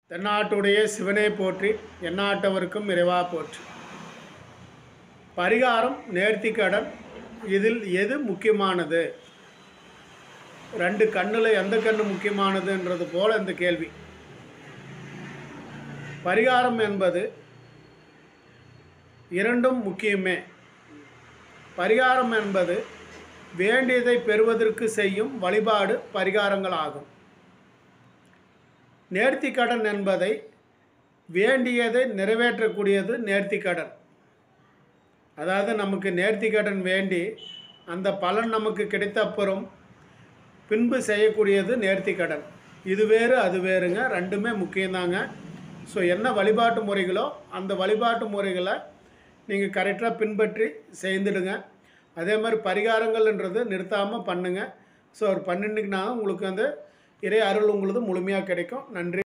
தென்னாட்டுடைய சிவனே போற்றி எந்நாட்டவருக்கும் இறைவா போற்றி பரிகாரம் நேர்த்திக்கடன் இதில் எது முக்கியமானது ரெண்டு கண்ணில் எந்த கண்ணு முக்கியமானதுன்றது போல இந்த கேள்வி பரிகாரம் என்பது இரண்டும் முக்கியமே பரிகாரம் என்பது வேண்டியதை பெறுவதற்கு செய்யும் வழிபாடு பரிகாரங்கள் ஆகும் நேர்த்திக்கடன் என்பதை வேண்டியதை நிறைவேற்றக்கூடியது நேர்த்திக்கடன் அதாவது நமக்கு நேர்த்திக்கடன் வேண்டி அந்த பலன் நமக்கு கிடைத்த அப்புறம் பின்பு செய்யக்கூடியது நேர்த்திக்கடன் இது வேறு அது வேறுங்க ரெண்டுமே முக்கியம்தாங்க ஸோ என்ன வழிபாட்டு முறைகளோ அந்த வழிபாட்டு முறைகளை நீங்கள் கரெக்டாக பின்பற்றி செய்துடுங்க அதே மாதிரி பரிகாரங்கள்ன்றது நிறுத்தாமல் பண்ணுங்கள் ஸோ அவர் பண்ணிட்டுனா உங்களுக்கு வந்து இறை அருள் உங்களுக்கு முழுமையாக கிடைக்கும் நன்றி